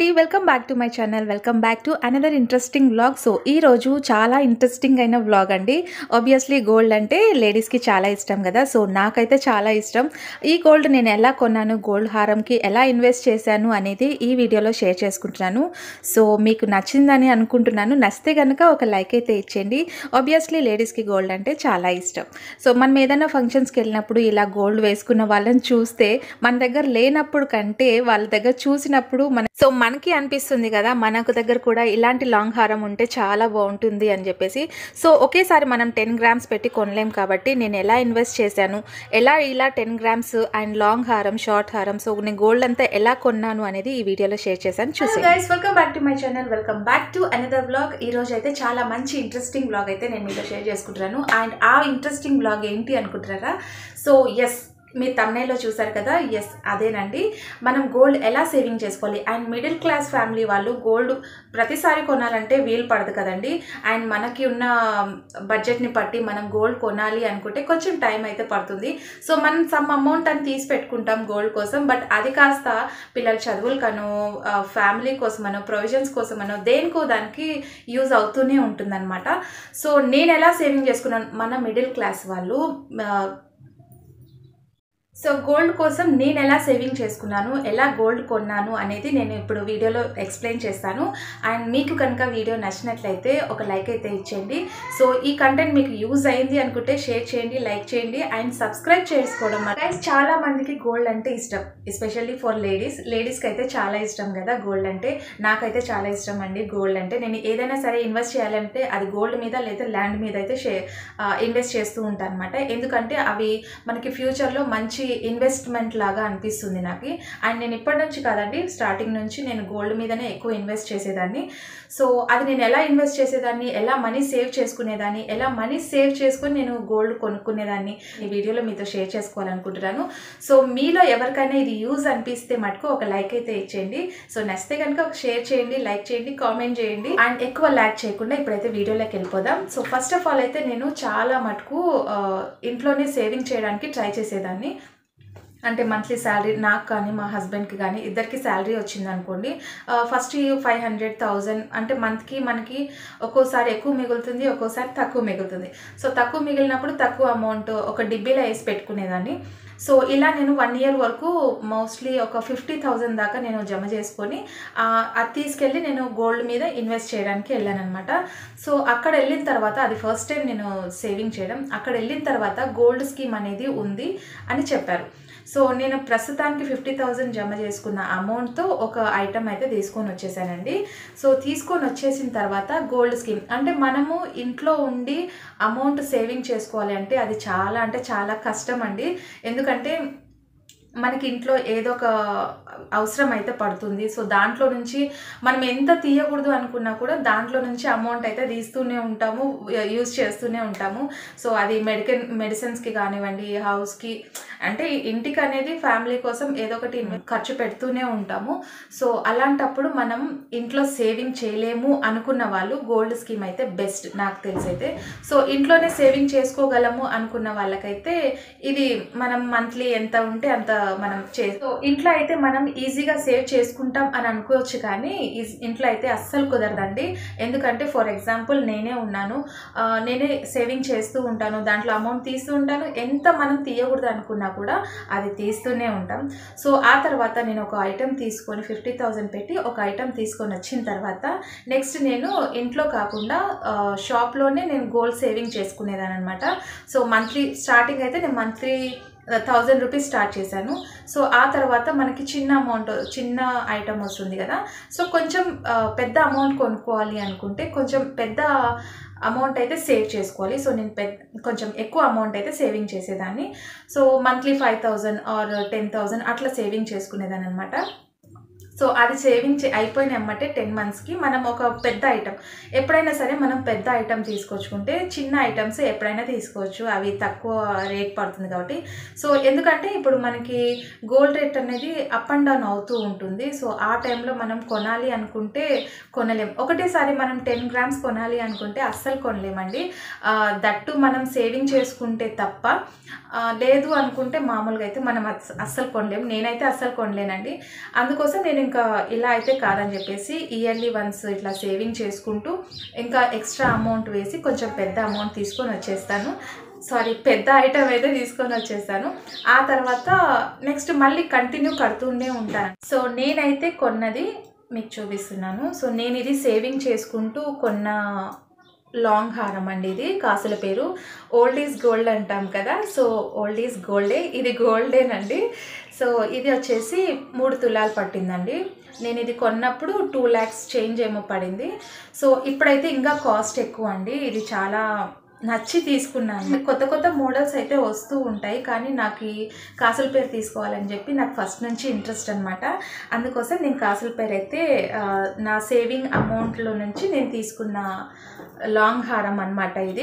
welcome back to my channel welcome back to another interesting vlog so ఈ రోజు చాలా interesting అయిన vlog అండి ఆబ్వియస్లీ గోల్డ్ అంటే లేడీస్కి చాలా ఇష్టం కదా సో నాకైతే చాలా ఇష్టం ఈ గోల్డ్ నేను ఎలా కొన్నాను గోల్డ్ హారంకి ఎలా ఇన్వెస్ట్ చేశాను అనేది ఈ వీడియోలో షేర్ చేసుకుంటున్నాను సో మీకు నచ్చిందని అనుకుంటున్నాను నచ్చితే కనుక ఒక లైక్ అయితే ఇచ్చేయండి ఆబ్వియస్లీ లేడీస్కి గోల్డ్ అంటే చాలా ఇష్టం సో మనం ఏదైనా ఫంక్షన్స్కి వెళ్ళినప్పుడు ఇలా గోల్డ్ వేసుకున్న వాళ్ళని చూస్తే మన దగ్గర లేనప్పుడు కంటే వాళ్ళ దగ్గర చూసినప్పుడు మన సో మనకి అనిపిస్తుంది కదా మనకు దగ్గర కూడా ఇలాంటి లాంగ్ హారం ఉంటే చాలా బాగుంటుంది అని చెప్పేసి సో ఒకేసారి మనం టెన్ గ్రామ్స్ పెట్టి కొనలేం కాబట్టి నేను ఎలా ఇన్వెస్ట్ చేశాను ఎలా ఇలా టెన్ గ్రామ్స్ అండ్ లాంగ్ హారం షార్ట్ హారం సో నేను గోల్డ్ అంతా ఎలా కొన్నాను అనేది ఈ వీడియోలో షేర్ చేశాను చూసి guys welcome back to my channel welcome back to another blog ఈ రోజు అయితే చాలా మంచి ఇంట్రెస్టింగ్ బ్లాగ్ అయితే నేను మీతో షేర్ చేసుకుంటున్నాను అండ్ ఆ ఇంట్రెస్టింగ్ బ్లాగ్ ఏంటి అనుకుంటున్నారా సో ఎస్ మీరు తమ్నైలో చూసారు కదా ఎస్ అదేనండి మనం గోల్డ్ ఎలా సేవింగ్ చేసుకోవాలి అండ్ మిడిల్ క్లాస్ ఫ్యామిలీ వాళ్ళు గోల్డ్ ప్రతిసారి కొనాలంటే వీలు పడదు కదండి అండ్ మనకి ఉన్న బడ్జెట్ని బట్టి మనం గోల్డ్ కొనాలి అనుకుంటే కొంచెం టైం అయితే పడుతుంది సో మనం సమ్ అమౌంట్ అని తీసి పెట్టుకుంటాం గోల్డ్ కోసం బట్ అది కాస్త పిల్లల చదువులకనో ఫ్యామిలీ కోసమనో ప్రొవిజన్స్ కోసమనో దేనికో దానికి యూజ్ అవుతూనే ఉంటుందన్నమాట సో నేను ఎలా సేవింగ్ చేసుకున్నాను మన మిడిల్ క్లాస్ వాళ్ళు ఆ, సో గోల్డ్ కోసం నేను ఎలా సేవింగ్ చేసుకున్నాను ఎలా గోల్డ్ కొన్నాను అనేది నేను ఇప్పుడు వీడియోలో ఎక్స్ప్లెయిన్ చేస్తాను అండ్ మీకు కనుక వీడియో నచ్చినట్లయితే ఒక లైక్ అయితే ఇచ్చేయండి సో ఈ కంటెంట్ మీకు యూజ్ అయింది అనుకుంటే షేర్ చేయండి లైక్ చేయండి అండ్ సబ్స్క్రైబ్ చేసుకోవడం గైస్ చాలా మందికి గోల్డ్ అంటే ఇష్టం ఎస్పెషల్లీ ఫర్ లేడీస్ లేడీస్కి అయితే చాలా ఇష్టం కదా గోల్డ్ అంటే నాకైతే చాలా ఇష్టం అండి గోల్డ్ అంటే నేను ఏదైనా సరే ఇన్వెస్ట్ చేయాలంటే అది గోల్డ్ మీద లేదా ల్యాండ్ మీద అయితే షే ఇన్వెస్ట్ చేస్తూ ఉంటాను అనమాట ఎందుకంటే అవి మనకి ఫ్యూచర్లో మంచి ఇన్వెస్ట్మెంట్ లాగా అనిపిస్తుంది నాకు అండ్ నేను ఇప్పటి నుంచి కాదండి స్టార్టింగ్ నుంచి నేను గోల్డ్ మీదనే ఎక్కువ ఇన్వెస్ట్ చేసేదాన్ని సో అది నేను ఎలా ఇన్వెస్ట్ చేసేదాన్ని ఎలా మనీ సేవ్ చేసుకునేదాన్ని ఎలా మనీ సేవ్ చేసుకుని నేను గోల్డ్ కొనుక్కునేదాన్ని ఈ వీడియోలో మీతో షేర్ చేసుకోవాలనుకుంటున్నాను సో మీలో ఎవరికైనా ఇది యూజ్ అనిపిస్తే మటుకు ఒక లైక్ అయితే ఇచ్చేయండి సో నచ్చితే కనుక ఒక షేర్ చేయండి లైక్ చేయండి కామెంట్ చేయండి అండ్ ఎక్కువ ల్యాక్ చేయకుండా ఇప్పుడైతే వీడియోలోకి వెళ్ళిపోదాం సో ఫస్ట్ ఆఫ్ ఆల్ అయితే నేను చాలా మటుకు ఆ, ఇంట్లోనే సేవింగ్ చేయడానికి ట్రై చేసేదాన్ని అంటే మంత్లీ శాలరీ నాకు కానీ మా హస్బెండ్కి కానీ ఇద్దరికి శాలరీ వచ్చింది అనుకోండి ఫస్ట్ ఫైవ్ హండ్రెడ్ థౌజండ్ అంటే మంత్కి మనకి ఒక్కోసారి ఎక్కువ మిగులుతుంది ఒక్కోసారి తక్కువ మిగులుతుంది సో తక్కువ మిగిలినప్పుడు తక్కువ అమౌంట్ ఒక డిబ్బీలో వేసి పెట్టుకునేదాన్ని సో ఇలా నేను వన్ ఇయర్ వరకు మోస్ట్లీ ఒక ఫిఫ్టీ థౌజండ్ దాకా నేను జమ చేసుకొని ఆ, అది తీసుకెళ్ళి నేను గోల్డ్ మీద ఇన్వెస్ట్ చేయడానికి వెళ్ళాను అనమాట సో అక్కడ వెళ్ళిన తర్వాత అది ఫస్ట్ టైం నేను సేవింగ్ చేయడం అక్కడ వెళ్ళిన తర్వాత గోల్డ్ స్కీమ్ అనేది ఉంది అని చెప్పారు సో నేను ప్రస్తుతానికి ఫిఫ్టీ థౌజండ్ జమ చేసుకున్న అమౌంట్తో ఒక ఐటమ్ అయితే తీసుకొని వచ్చేసానండి సో తీసుకొని వచ్చేసిన తర్వాత గోల్డ్ స్కీమ్ అంటే మనము ఇంట్లో ఉండి అమౌంట్ సేవింగ్ చేసుకోవాలి అంటే అది చాలా అంటే చాలా కష్టం అండి ఎందుకంటే మనకి ఇంట్లో ఏదో ఒక అవసరం అయితే పడుతుంది సో దాంట్లో నుంచి మనం ఎంత తీయకూడదు అనుకున్నా కూడా దాంట్లో నుంచి అమౌంట్ అయితే తీస్తూనే ఉంటాము యూజ్ చేస్తూనే ఉంటాము సో అది మెడికల్ మెడిసిన్స్కి కానివ్వండి హౌస్కి అంటే ఇంటికి అనేది ఫ్యామిలీ కోసం ఏదో ఒకటి ఖర్చు పెడుతూనే ఉంటాము సో అలాంటప్పుడు మనం ఇంట్లో సేవింగ్ చేయలేము అనుకున్న వాళ్ళు గోల్డ్ స్కీమ్ అయితే బెస్ట్ నాకు తెలిసైతే సో ఇంట్లోనే సేవింగ్ చేసుకోగలము అనుకున్న వాళ్ళకైతే ఇది మనం మంత్లీ ఎంత ఉంటే అంత మనం చే సో ఇంట్లో అయితే మనం ఈజీగా సేవ్ చేసుకుంటాం అని అనుకోవచ్చు కానీ ఈ- ఇంట్లో అయితే అస్సలు కుదరదండి ఎందుకంటే ఫర్ ఎగ్జాంపుల్ నేనే ఉన్నాను ఆ, నేనే సేవింగ్ చేస్తూ ఉంటాను దాంట్లో అమౌంట్ తీస్తూ ఉంటాను ఎంత మనం తీయకూడదు అనుకున్నా కూడా అది తీస్తూనే ఉంటాం సో ఆ తర్వాత నేను ఒక ఐటెం తీసుకొని ఫిఫ్టీ థౌజండ్ పెట్టి ఒక ఐటెం తీసుకొని వచ్చిన తర్వాత నెక్స్ట్ నేను ఇంట్లో కాకుండా ఆ, షాప్లోనే నేను గోల్డ్ సేవింగ్ చేసుకునేదాన్ని అనమాట సో మంత్లీ స్టార్టింగ్ అయితే నేను మంత్లీ థౌజండ్ రూపీస్ స్టార్ట్ చేశాను సో ఆ తర్వాత మనకి చిన్న అమౌంట్ చిన్న ఐటమ్ వస్తుంది కదా సో కొంచెం ఆ, పెద్ద అమౌంట్ కొనుక్కోవాలి అనుకుంటే కొంచెం పెద్ద అమౌంట్ అయితే సేవ్ చేసుకోవాలి సో నేను పెద్ద కొంచెం ఎక్కువ అమౌంట్ అయితే సేవింగ్ చేసేదాన్ని so monthly five thousand or ten thousand అట్లా సేవింగ్ చేసుకునేదాన్ని అనమాట సో అది సేవింగ్ చే- అయిపోయిన ఎమ్మటే టెన్ మంత్స్కి మనం ఒక పెద్ద ఐటమ్ ఎప్పుడైనా సరే మనం పెద్ద ఐటమ్ తీసుకొచ్చుకుంటే చిన్న ఐటమ్స్ ఎప్పుడైనా తీసుకోవచ్చు అవి తక్కువ రేట్ పడుతుంది కాబట్టి సో ఎందుకంటే ఇప్పుడు మనకి గోల్డ్ రేట్ అనేది అప్ అండ్ డౌన్ అవుతూ ఉంటుంది సో ఆ టైంలో మనం కొనాలి అనుకుంటే కొనలేం ఒకటేసారి మనం టెన్ గ్రామ్స్ కొనాలి అనుకుంటే అస్సలు కొనలేమండి ఆ, దట్టు మనం సేవింగ్ చేసుకుంటే తప్ప ఆ, లేదు అనుకుంటే మామూలుగా అయితే మనం అస్- అస్సలు కొనలేం నేనైతే అస్సలు కొనలేనండి అందుకోసం నేను ఇంకా ఇలా అయితే కాదని చెప్పేసి ఇయర్లీ వన్స్ ఇట్లా సేవింగ్ చేసుకుంటూ ఇంకా ఎక్స్ట్రా అమౌంట్ వేసి కొంచెం పెద్ద అమౌంట్ తీసుకొని వచ్చేస్తాను సారీ పెద్ద ఐటమ్ అయితే తీసుకొని వచ్చేసాను ఆ తర్వాత నెక్స్ట్ మళ్ళీ కంటిన్యూ కడుతూనే ఉంటాను సో నేనైతే కొన్నది మీకు చూపిస్తున్నాను సో నేను ఇది సేవింగ్ చేసుకుంటూ కొన్న లాంగ్ హారం అండి ఇది కాసుల పేరు ఓల్డ్ ఈజ్ గోల్డ్ అంటాం కదా సో ఓల్డ్ ఈజ్ గోల్డే ఇది గోల్డేనండి సో ఇది వచ్చేసి మూడు తులాలు పట్టిందండి నేను ఇది కొన్నప్పుడు టూ ల్యాక్స్ చేంజ్ ఏమో పడింది సో ఇప్పుడైతే ఇంకా కాస్ట్ ఎక్కువ అండి ఇది చాలా నచ్చి తీసుకున్నాను కొత్త కొత్త మోడల్స్ అయితే వస్తూ ఉంటాయి కానీ నాకు ఈ కాసుల పేరు తీసుకోవాలని చెప్పి నాకు ఫస్ట్ నుంచి ఇంట్రెస్ట్ అనమాట అందుకోసం నేను కాసుల పేరు అయితే ఆ, నా సేవింగ్ అమౌంట్లో నుంచి నేను తీసుకున్న లాంగ్ హారం అనమాట ఇది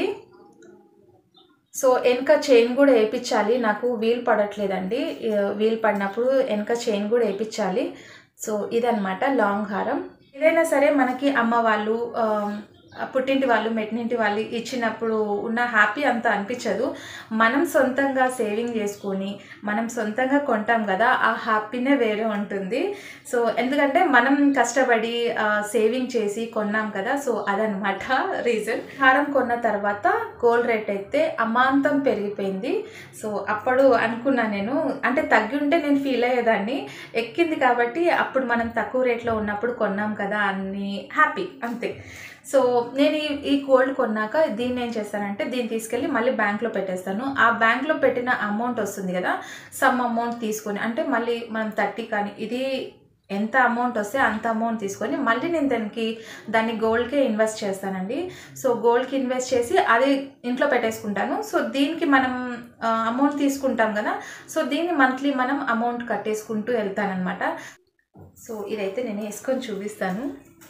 సో వెనక చైన్ కూడా వేయించాలి నాకు వీలు పడట్లేదండి ఆ, వీలు పడినప్పుడు వెనక చైన్ కూడా వేయించాలి సో ఇదనమాట లాంగ్ హారం ఏదైనా సరే మనకి అమ్మ వాళ్ళు ఆ, పుట్టింటి వాళ్ళు మెట్టినింటి వాళ్ళు ఇచ్చినప్పుడు ఉన్న హ్యాపీ అంత అనిపించదు మనం సొంతంగా సేవింగ్ చేసుకొని మనం సొంతంగా కొంటాం కదా ఆ హ్యాపీనే వేరే ఉంటుంది సో ఎందుకంటే మనం కష్టపడి సేవింగ్ చేసి కొన్నాం కదా సో అదనమాట రీజన్ హారం కొన్న తర్వాత గోల్డ్ రేట్ అయితే అమాంతం పెరిగిపోయింది సో అప్పుడు అనుకున్నా నేను అంటే తగ్గి ఉంటే నేను ఫీల్ అయ్యేదాన్ని ఎక్కింది కాబట్టి అప్పుడు మనం తక్కువ రేట్లో ఉన్నప్పుడు కొన్నాం కదా అని హ్యాపీ అంతే సో నేను ఈ ఈ గోల్డ్ కొన్నాక దీన్ని ఏం చేస్తానంటే దీన్ని తీసుకెళ్ళి మళ్ళీ బ్యాంక్లో పెట్టేస్తాను ఆ బ్యాంక్లో పెట్టిన అమౌంట్ వస్తుంది కదా సమ్ అమౌంట్ తీసుకొని అంటే మళ్ళీ మనం థర్టీ కానీ ఇది ఎంత అమౌంట్ వస్తే అంత అమౌంట్ తీసుకొని మళ్ళీ నేను దానికి దాన్ని గోల్డ్కే ఇన్వెస్ట్ చేస్తానండి సో గోల్డ్కి ఇన్వెస్ట్ చేసి అది ఇంట్లో పెట్టేసుకుంటాను సో దీనికి మనం అమౌంట్ తీసుకుంటాం కదా సో దీన్ని మంత్లీ మనం అమౌంట్ కట్టేసుకుంటూ వెళ్తానమాట సో ఇదైతే నేను వేసుకొని చూపిస్తాను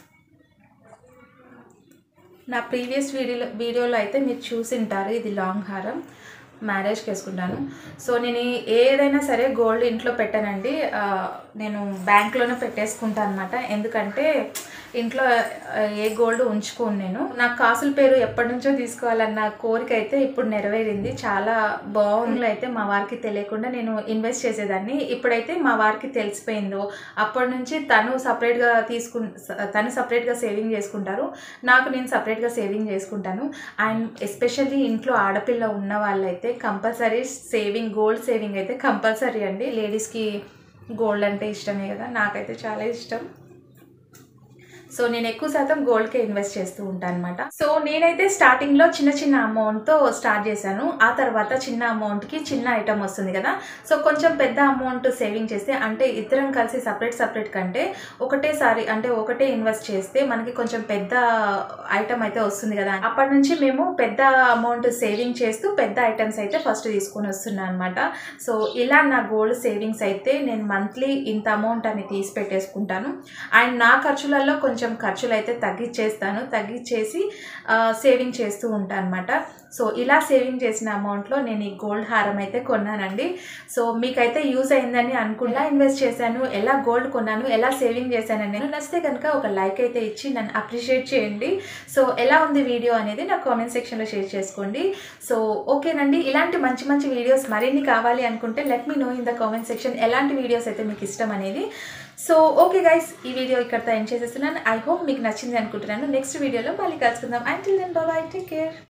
నా ప్రీవియస్ వీడియోలో వీడియోలో అయితే మీరు చూసింటారు ఇది లాంగ్ హారం మ్యారేజ్కి వేసుకుంటాను సో నేను ఈ- ఏదైనా సరే గోల్డ్ ఇంట్లో పెట్టానండి ఆ, నేను బ్యాంక్లోనే పెట్టేసుకుంటాను అనమాట ఎందుకంటే ఇంట్లో ఆ, ఏ గోల్డ్ ఉంచుకోను నేను నాకు కాసుల పేరు ఎప్పటి నుంచో తీసుకోవాలన్న కోరిక అయితే ఇప్పుడు నెరవేరింది చాలా బాగుంది అయితే మా వారికి తెలియకుండా నేను ఇన్వెస్ట్ చేసేదాన్ని ఇప్పుడైతే మా వారికి తెలిసిపోయిందో అప్పటి నుంచి తను సపరేట్గా తీసుకు తను సపరేట్గా సేవింగ్ చేసుకుంటారు నాకు నేను సపరేట్గా సేవింగ్ చేసుకుంటాను అండ్ ఎస్పెషల్లీ ఇంట్లో ఆడపిల్ల ఉన్న వాళ్ళైతే కంపల్సరీ సేవింగ్ గోల్డ్ సేవింగ్ అయితే కంపల్సరీ అండి లేడీస్కి గోల్డ్ అంటే ఇష్టమే కదా నాకైతే చాలా ఇష్టం సో నేను ఎక్కువ శాతం గోల్డ్కే ఇన్వెస్ట్ చేస్తూ ఉంటాను అనమాట సో నేనైతే స్టార్టింగ్లో చిన్న చిన్న అమౌంట్తో స్టార్ట్ చేశాను ఆ తర్వాత చిన్న అమౌంట్కి చిన్న ఐటమ్ వస్తుంది కదా సో కొంచెం పెద్ద అమౌంట్ సేవింగ్ చేస్తే అంటే ఇద్దరం కలిసి సపరేట్ సపరేట్ కంటే ఒకటేసారి అంటే ఒకటే ఇన్వెస్ట్ చేస్తే మనకి కొంచెం పెద్ద ఐటమ్ అయితే వస్తుంది కదా అప్పటి నుంచి మేము పెద్ద అమౌంట్ సేవింగ్ చేస్తూ పెద్ద ఐటమ్స్ అయితే ఫస్ట్ తీసుకొని వస్తున్నాను అనమాట సో ఇలా నా గోల్డ్ సేవింగ్స్ అయితే నేను మంత్లీ ఇంత అమౌంట్ అని తీసి పెట్టేసుకుంటాను అండ్ నా ఖర్చులలో కొంచెం ఖర్చులు అయితే తగ్గించేస్తాను తగ్గించేసి సేవింగ్ చేస్తూ ఉంటాను అనమాట సో ఇలా సేవింగ్ చేసిన అమౌంట్లో నేను ఈ గోల్డ్ హారం అయితే కొన్నానండి సో మీకైతే యూజ్ అయిందని అనుకుని ఎలా ఇన్వెస్ట్ చేశాను ఎలా గోల్డ్ కొన్నాను ఎలా సేవింగ్ చేశానని నేను నచ్చితే కనుక ఒక లైక్ అయితే ఇచ్చి నన్ను అప్రిషియేట్ చేయండి సో ఎలా ఉంది వీడియో అనేది నాకు కామెంట్ సెక్షన్లో షేర్ చేసుకోండి సో ఓకేనండి ఇలాంటి మంచి మంచి వీడియోస్ మరిన్ని కావాలి అనుకుంటే let me know in the comment section ఎలాంటి వీడియోస్ అయితే మీకు ఇష్టం అనేది సో ఓకే గైస్ ఈ వీడియో ఇక్కడతో ఎండ్ చేసేస్తున్నాను ఐ హోప్ మీకు నచ్చింది అనుకుంటున్నాను నెక్స్ట్ వీడియోలో మళ్ళీ కలుసుకుందాం until then bye take care